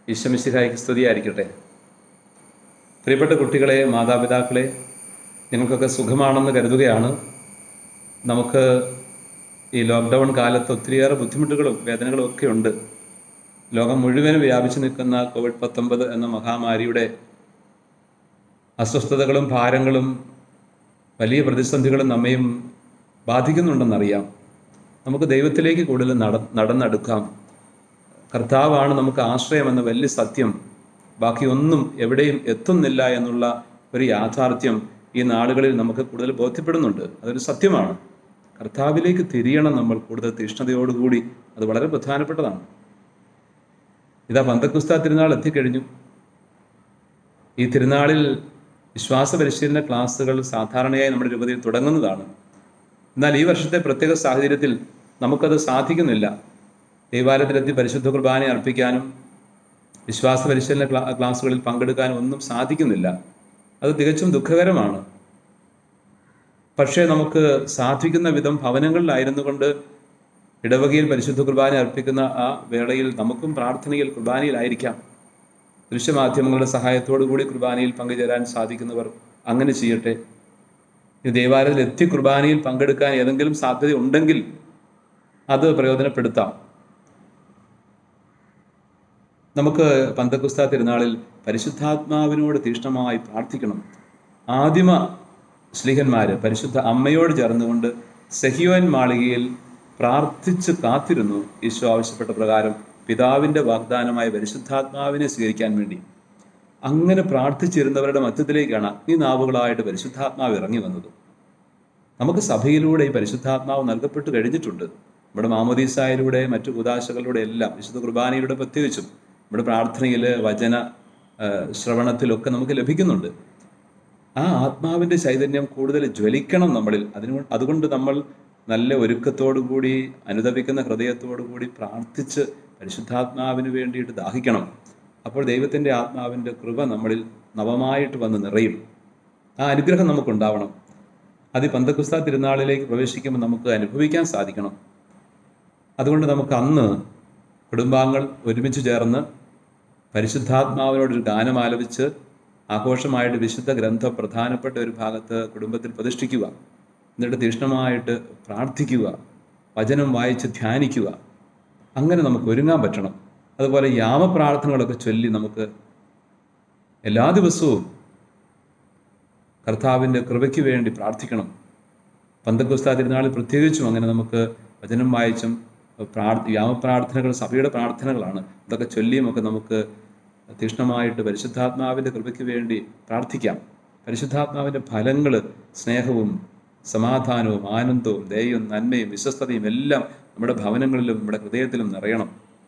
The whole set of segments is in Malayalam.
ഈശ്വമിശിഹായ്ക്ക് സ്തുതിയായിരിക്കട്ടെ പ്രിയപ്പെട്ട കുട്ടികളെ മാതാപിതാക്കളെ നിങ്ങൾക്കൊക്കെ സുഖമാണെന്ന് കരുതുകയാണ് നമുക്ക് ഈ ലോക്ക്ഡൗൺ കാലത്ത് ഒത്തിരിയേറെ ബുദ്ധിമുട്ടുകളും വേദനകളും ഒക്കെ ഉണ്ട് ലോകം മുഴുവനും വ്യാപിച്ചു നിൽക്കുന്ന കോവിഡ് പത്തൊമ്പത് എന്ന മഹാമാരിയുടെ അസ്വസ്ഥതകളും ഭാരങ്ങളും വലിയ പ്രതിസന്ധികളും നമ്മയും ബാധിക്കുന്നുണ്ടെന്നറിയാം നമുക്ക് ദൈവത്തിലേക്ക് കൂടുതൽ നട നടന്നെടുക്കാം കർത്താവാണ് നമുക്ക് ആശ്രയമെന്ന വലിയ സത്യം ബാക്കിയൊന്നും എവിടെയും എത്തുന്നില്ല എന്നുള്ള ഒരു യാഥാർത്ഥ്യം ഈ നാളുകളിൽ നമുക്ക് കൂടുതൽ ബോധ്യപ്പെടുന്നുണ്ട് അതൊരു സത്യമാണ് കർത്താവിലേക്ക് തിരിയണം നമ്മൾ കൂടുതൽ തീഷ്ണതയോടുകൂടി അത് വളരെ പ്രധാനപ്പെട്ടതാണ് ഇതാ പന്തക്കുസ്ത തിരുനാൾ എത്തിക്കഴിഞ്ഞു ഈ തിരുനാളിൽ വിശ്വാസ പരിശീലന ക്ലാസ്സുകൾ സാധാരണയായി നമ്മുടെ രൂപതയിൽ തുടങ്ങുന്നതാണ് എന്നാൽ ഈ വർഷത്തെ പ്രത്യേക സാഹചര്യത്തിൽ നമുക്കത് സാധിക്കുന്നില്ല ദൈവാലയത്തിലെത്തി പരിശുദ്ധ കുർബാന അർപ്പിക്കാനും വിശ്വാസ പരിശീലന ക്ലാ ക്ലാസ്സുകളിൽ പങ്കെടുക്കാനും ഒന്നും സാധിക്കുന്നില്ല അത് തികച്ചും ദുഃഖകരമാണ് പക്ഷേ നമുക്ക് സാധിക്കുന്ന വിധം ഭവനങ്ങളിലായിരുന്നു കൊണ്ട് ഇടവകയിൽ പരിശുദ്ധ കുർബാന അർപ്പിക്കുന്ന ആ വേളയിൽ നമുക്കും പ്രാർത്ഥനയിൽ കുർബാനയിലായിരിക്കാം ദൃശ്യമാധ്യമങ്ങളുടെ സഹായത്തോടു കൂടി കുർബാനയിൽ പങ്കുചേരാൻ സാധിക്കുന്നവർ അങ്ങനെ ചെയ്യട്ടെ ഈ ദേവാലയത്തിൽ എത്തി കുർബാനയിൽ പങ്കെടുക്കാൻ ഏതെങ്കിലും സാധ്യത ഉണ്ടെങ്കിൽ അത് പ്രയോജനപ്പെടുത്താം നമുക്ക് പന്തക്കുസ്ത തിരുനാളിൽ പരിശുദ്ധാത്മാവിനോട് തീഷ്ണമായി പ്രാർത്ഥിക്കണം ആദിമ ശ്ലീഹന്മാര് പരിശുദ്ധ അമ്മയോട് ചേർന്നുകൊണ്ട് സെഹിയോൻ മാളികയിൽ പ്രാർത്ഥിച്ച് കാത്തിരുന്നു ഈശോ ആവശ്യപ്പെട്ട പ്രകാരം പിതാവിൻ്റെ വാഗ്ദാനമായ പരിശുദ്ധാത്മാവിനെ സ്വീകരിക്കാൻ വേണ്ടി അങ്ങനെ പ്രാർത്ഥിച്ചിരുന്നവരുടെ മധ്യത്തിലേക്കാണ് അഗ്നിനാവുകളായിട്ട് പരിശുദ്ധാത്മാവ് ഇറങ്ങി വന്നത് നമുക്ക് സഭയിലൂടെ ഈ പരിശുദ്ധാത്മാവ് നൽകപ്പെട്ട് കഴിഞ്ഞിട്ടുണ്ട് നമ്മുടെ മാമോദീസായിലൂടെ മറ്റു ഉദാശകളിലൂടെ എല്ലാം വിശുദ്ധ കുർബാനയിലൂടെ പ്രത്യേകിച്ചും നമ്മുടെ പ്രാർത്ഥനയിൽ വചന ആ, ശ്രവണത്തിലൊക്കെ നമുക്ക് ലഭിക്കുന്നുണ്ട് ആ ആത്മാവിൻ്റെ ചൈതന്യം കൂടുതൽ ജ്വലിക്കണം നമ്മളിൽ അതിനു അതുകൊണ്ട് നമ്മൾ നല്ല ഒരുക്കത്തോടു കൂടി അനുദപിക്കുന്ന ഹൃദയത്തോടു കൂടി പ്രാർത്ഥിച്ച് പരിശുദ്ധാത്മാവിന് വേണ്ടിയിട്ട് ദാഹിക്കണം അപ്പോൾ ദൈവത്തിൻ്റെ ആത്മാവിൻ്റെ കൃപ നമ്മളിൽ നവമായിട്ട് വന്ന് നിറയും ആ അനുഗ്രഹം നമുക്കുണ്ടാവണം അത് ഈ പന്തക്കുസ്ത തിരുനാളിലേക്ക് പ്രവേശിക്കുമ്പോൾ നമുക്ക് അനുഭവിക്കാൻ സാധിക്കണം അതുകൊണ്ട് നമുക്ക് അന്ന് കുടുംബാംഗങ്ങൾ ഒരുമിച്ച് ചേർന്ന് പരിശുദ്ധാത്മാവിനോടൊരു ഗാനം ആലപിച്ച് ആഘോഷമായിട്ട് വിശുദ്ധ ഗ്രന്ഥം പ്രധാനപ്പെട്ട ഒരു ഭാഗത്ത് കുടുംബത്തിൽ പ്രതിഷ്ഠിക്കുക എന്നിട്ട് തീഷ്ണമായിട്ട് പ്രാർത്ഥിക്കുക വചനം വായിച്ച് ധ്യാനിക്കുക അങ്ങനെ നമുക്ക് ഒരുങ്ങാൻ പറ്റണം അതുപോലെ യാമപ്രാർത്ഥനകളൊക്കെ ചൊല്ലി നമുക്ക് എല്ലാ ദിവസവും കർത്താവിൻ്റെ കൃപയ്ക്ക് വേണ്ടി പ്രാർത്ഥിക്കണം പന്തക്കുസ്ത തിരുനാളിൽ പ്രത്യേകിച്ചും അങ്ങനെ നമുക്ക് വചനം വായിച്ചും പ്രാർത്ഥ യാമപ്രാർത്ഥനകൾ സഭയുടെ പ്രാർത്ഥനകളാണ് ഇതൊക്കെ ചൊല്ലിയും ഒക്കെ നമുക്ക് തീഷ്ണമായിട്ട് പരിശുദ്ധാത്മാവിൻ്റെ കൃപയ്ക്ക് വേണ്ടി പ്രാർത്ഥിക്കാം പരിശുദ്ധാത്മാവിൻ്റെ ഫലങ്ങൾ സ്നേഹവും സമാധാനവും ആനന്ദവും ദയയും നന്മയും വിശ്വസ്തതയും എല്ലാം നമ്മുടെ ഭവനങ്ങളിലും നമ്മുടെ ഹൃദയത്തിലും നിറയണം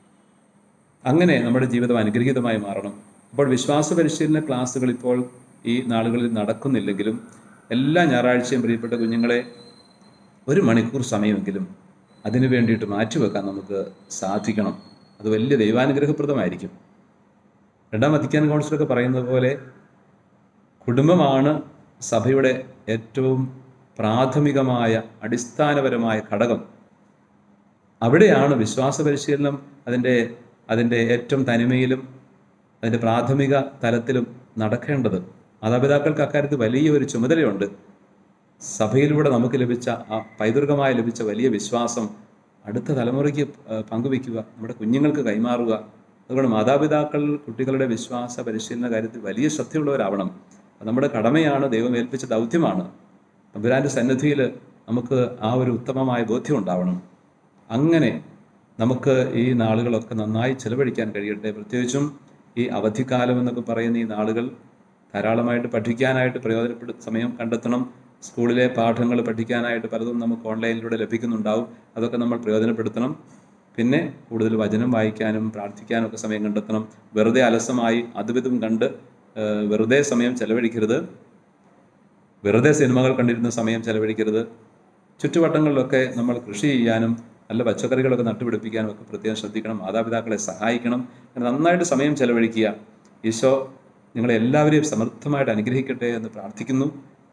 അങ്ങനെ നമ്മുടെ ജീവിതം അനുഗ്രഹീതമായി മാറണം അപ്പോൾ വിശ്വാസ പരിശീലന ക്ലാസ്സുകൾ ഇപ്പോൾ ഈ നാളുകളിൽ നടക്കുന്നില്ലെങ്കിലും എല്ലാ ഞായറാഴ്ചയും പ്രിയപ്പെട്ട കുഞ്ഞുങ്ങളെ ഒരു മണിക്കൂർ സമയമെങ്കിലും അതിനു വേണ്ടിയിട്ട് മാറ്റിവെക്കാൻ നമുക്ക് സാധിക്കണം അത് വലിയ ദൈവാനുഗ്രഹപ്രദമായിരിക്കും രണ്ടാം വത്തിക്കാൻ കൗൺസിലൊക്കെ പറയുന്നത് പോലെ കുടുംബമാണ് സഭയുടെ ഏറ്റവും പ്രാഥമികമായ അടിസ്ഥാനപരമായ ഘടകം അവിടെയാണ് വിശ്വാസ പരിശീലനം അതിൻ്റെ അതിൻ്റെ ഏറ്റവും തനിമയിലും അതിൻ്റെ പ്രാഥമിക തലത്തിലും നടക്കേണ്ടത് മാതാപിതാക്കൾക്ക് അക്കാര്യത്തിൽ വലിയ ഒരു ചുമതലയുണ്ട് സഭയിലൂടെ നമുക്ക് ലഭിച്ച ആ പൈതൃകമായി ലഭിച്ച വലിയ വിശ്വാസം അടുത്ത തലമുറയ്ക്ക് ആ, പങ്കുവെക്കുക നമ്മുടെ കുഞ്ഞുങ്ങൾക്ക് കൈമാറുക അതുകൊണ്ട് മാതാപിതാക്കൾ കുട്ടികളുടെ വിശ്വാസ പരിശീലന കാര്യത്തിൽ വലിയ ശ്രദ്ധയുള്ളവരാവണം അത് നമ്മുടെ കടമയാണ് ദൈവം ഏൽപ്പിച്ച ദൗത്യമാണ് തമ്പുരാൻ്റെ സന്നിധിയിൽ നമുക്ക് ആ ഒരു ഉത്തമമായ ബോധ്യം ഉണ്ടാവണം അങ്ങനെ നമുക്ക് ഈ നാളുകളൊക്കെ നന്നായി ചെലവഴിക്കാൻ കഴിയട്ടെ പ്രത്യേകിച്ചും ഈ അവധിക്കാലം എന്നൊക്കെ പറയുന്ന ഈ നാളുകൾ ധാരാളമായിട്ട് പഠിക്കാനായിട്ട് പ്രയോജനപ്പെടു സമയം കണ്ടെത്തണം സ്കൂളിലെ പാഠങ്ങൾ പഠിക്കാനായിട്ട് പലതും നമുക്ക് ഓൺലൈനിലൂടെ ലഭിക്കുന്നുണ്ടാവും അതൊക്കെ നമ്മൾ പ്രയോജനപ്പെടുത്തണം പിന്നെ കൂടുതൽ വചനം വായിക്കാനും പ്രാർത്ഥിക്കാനും ഒക്കെ സമയം കണ്ടെത്തണം വെറുതെ അലസമായി അതുവിധം കണ്ട് ഏഹ്, വെറുതെ സമയം ചെലവഴിക്കരുത് വെറുതെ സിനിമകൾ കണ്ടിരുന്ന സമയം ചെലവഴിക്കരുത് ചുറ്റുവട്ടങ്ങളിലൊക്കെ നമ്മൾ കൃഷി ചെയ്യാനും നല്ല പച്ചക്കറികളൊക്കെ നട്ടുപിടിപ്പിക്കാനും ഒക്കെ പ്രത്യേകം ശ്രദ്ധിക്കണം മാതാപിതാക്കളെ സഹായിക്കണം അങ്ങനെ നന്നായിട്ട് സമയം ചെലവഴിക്കുക ഈശോ നിങ്ങളെ എല്ലാവരെയും സമൃദ്ധമായിട്ട് അനുഗ്രഹിക്കട്ടെ എന്ന് പ്രാർത്ഥിക്കുന്നു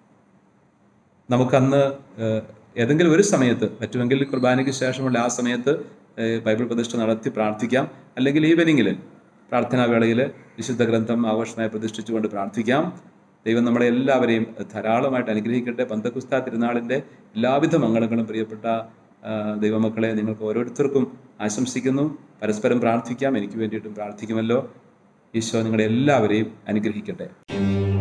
നമുക്കന്ന് ഏഹ്, ഏതെങ്കിലും ഒരു സമയത്ത് പറ്റുമെങ്കിൽ കുർബാനയ്ക്ക് ശേഷമുള്ള ആ സമയത്ത് ഏഹ്, ബൈബിൾ പ്രതിഷ്ഠ നടത്തി പ്രാർത്ഥിക്കാം അല്ലെങ്കിൽ ഈവനിങ്ങിൽ പ്രാർത്ഥനാ വേളയിൽ വിശുദ്ധ ഗ്രന്ഥം ആഘോഷമായി പ്രതിഷ്ഠിച്ചുകൊണ്ട് പ്രാർത്ഥിക്കാം ദൈവം നമ്മളെ എല്ലാവരെയും ധാരാളമായിട്ട് അനുഗ്രഹിക്കട്ടെ പന്തക്കുസ്ത തിരുനാളിൻ്റെ എല്ലാവിധ മംഗളങ്ങളും പ്രിയപ്പെട്ട ആ, ദൈവമക്കളെ നിങ്ങൾക്ക് ഓരോരുത്തർക്കും ആശംസിക്കുന്നു പരസ്പരം പ്രാർത്ഥിക്കാം എനിക്ക് വേണ്ടിയിട്ടും പ്രാർത്ഥിക്കുമല്ലോ ഈശോ നിങ്ങളെ എല്ലാവരെയും അനുഗ്രഹിക്കട്ടെ